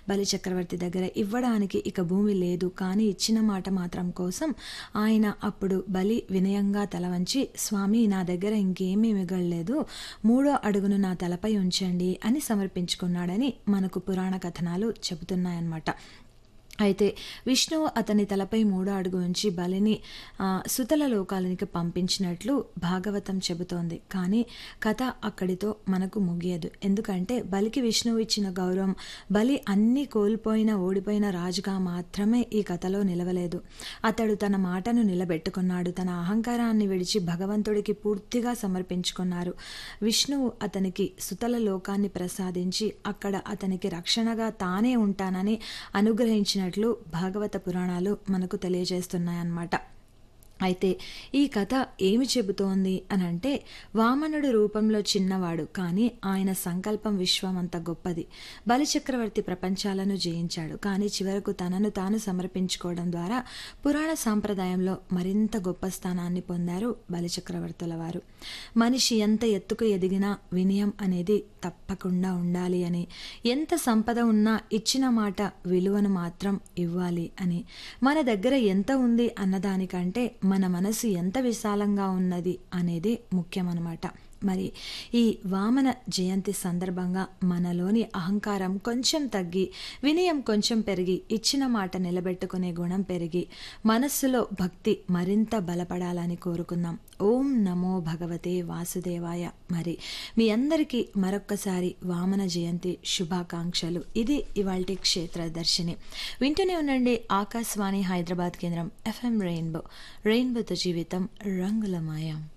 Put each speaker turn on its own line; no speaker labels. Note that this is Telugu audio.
బలి చక్రవర్తి దగ్గర ఇవ్వడానికి ఇక భూమి లేదు కానీ ఇచ్చిన మాట మాత్రం కోసం ఆయన అప్పుడు బలి వినయంగా తల వంచి స్వామి నా దగ్గర ఇంకేమీ మిగలలేదు మూడో అడుగును నా తలపై ఉంచండి అని సమర్పించుకున్నాడని మనకు పురాణ కథనాలు చెబుతున్నాయన్నమాట అయితే విష్ణువు అతని తలపై మూడో అడుగు ఉంచి బలిని ఆ, సుతల లోకాలనికి పంపించినట్లు భాగవతం చెబుతోంది కానీ కథ అక్కడితో మనకు ముగియదు ఎందుకంటే బలికి విష్ణువు ఇచ్చిన గౌరవం బలి అన్ని కోల్పోయిన ఓడిపోయిన రాజుగా మాత్రమే ఈ కథలో నిలవలేదు అతడు తన మాటను నిలబెట్టుకున్నాడు తన అహంకారాన్ని విడిచి భగవంతుడికి పూర్తిగా సమర్పించుకున్నారు విష్ణువు అతనికి సుతల లోకాన్ని ప్రసాదించి అక్కడ అతనికి రక్షణగా తానే ఉంటానని అనుగ్రహించినట్లు భాగవత పురాణాలు మనకు తెలియజేస్తున్నాయన్నమాట అయితే ఈ కథ ఏమి చెబుతోంది అని అంటే వామనుడు రూపంలో చిన్నవాడు కానీ ఆయన సంకల్పం విశ్వం అంత గొప్పది బలిచక్రవర్తి ప్రపంచాలను జయించాడు కానీ చివరకు తనను తాను సమర్పించుకోవడం ద్వారా పురాణ సాంప్రదాయంలో మరింత గొప్ప స్థానాన్ని పొందారు బలిచక్రవర్తుల వారు మనిషి ఎంత ఎత్తుకు ఎదిగినా వినయం అనేది తప్పకుండా ఉండాలి అని ఎంత సంపద ఉన్నా ఇచ్చిన మాట విలువను మాత్రం ఇవ్వాలి అని మన దగ్గర ఎంత ఉంది అన్నదానికంటే మన మనసు ఎంత విశాలంగా ఉన్నది అనేది ముఖ్యమన్నమాట మరి ఈ వామన జయంతి సందర్భంగా మనలోని అహంకారం కొంచెం తగ్గి వినయం కొంచెం పెరిగి ఇచ్చిన మాట నిలబెట్టుకునే గుణం పెరిగి మనస్సులో భక్తి మరింత బలపడాలని కోరుకుందాం ఓం నమో భగవతే వాసుదేవాయ మరి మీ అందరికీ మరొక్కసారి వామన జయంతి శుభాకాంక్షలు ఇది ఇవాల్టి క్షేత్ర దర్శిని వింటూనే ఉండండి ఆకాశవాణి హైదరాబాద్ కేంద్రం ఎఫ్ఎం రెయిన్బో రెయిన్బోతో జీవితం రంగులమయం